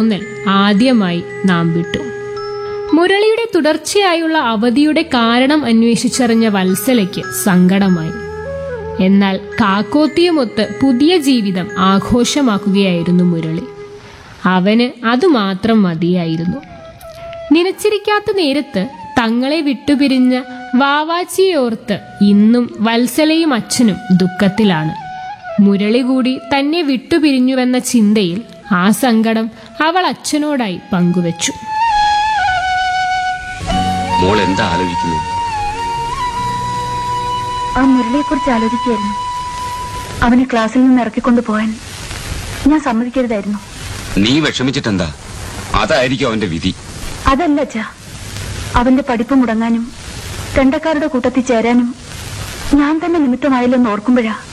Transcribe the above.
തോന്നൽ ആദ്യമായി നാം വിട്ടു മുരളിയുടെ തുടർച്ചയായുള്ള അവധിയുടെ കാരണം അന്വേഷിച്ചറിഞ്ഞ വത്സലയ്ക്ക് സങ്കടമായി എന്നാൽ കാക്കോത്തിയുമൊത്ത് പുതിയ ജീവിതം ആഘോഷമാക്കുകയായിരുന്നു മുരളി അവന് അതുമാത്രം മതിയായിരുന്നു നനച്ചിരിക്കാത്ത നേരത്ത് തങ്ങളെ വിട്ടുപിരിഞ്ഞ വാവാച്ചിയോർത്ത് ഇന്നും വത്സലയും അച്ഛനും ദുഃഖത്തിലാണ് മുരളി കൂടി തന്നെ വിട്ടുപിരിഞ്ഞുവെന്ന ചിന്തയിൽ ആ സങ്കടം അവൾ അച്ഛനോടായി പങ്കുവച്ചു മോൾ എന്താ ആലോചിക്കുന്നത് ആ മുരളിയെ കുറിച്ച് ആലോചിക്കുകയായിരുന്നു അവനെ ക്ലാസ്സിൽ നിന്ന് ഇറക്കിക്കൊണ്ടു പോകാൻ ഞാൻ സമ്മതിക്കരുതായിരുന്നു നീ വിഷമിച്ചിട്ടെന്താ അതായിരിക്കും അവന്റെ വിധി അതല്ല അച്ഛാ അവന്റെ പഠിപ്പ് മുടങ്ങാനും രണ്ടക്കാരുടെ കൂട്ടത്തിൽ ചേരാനും ഞാൻ തന്നെ നിമിത്തമായില്ലെന്ന് ഓർക്കുമ്പോഴാ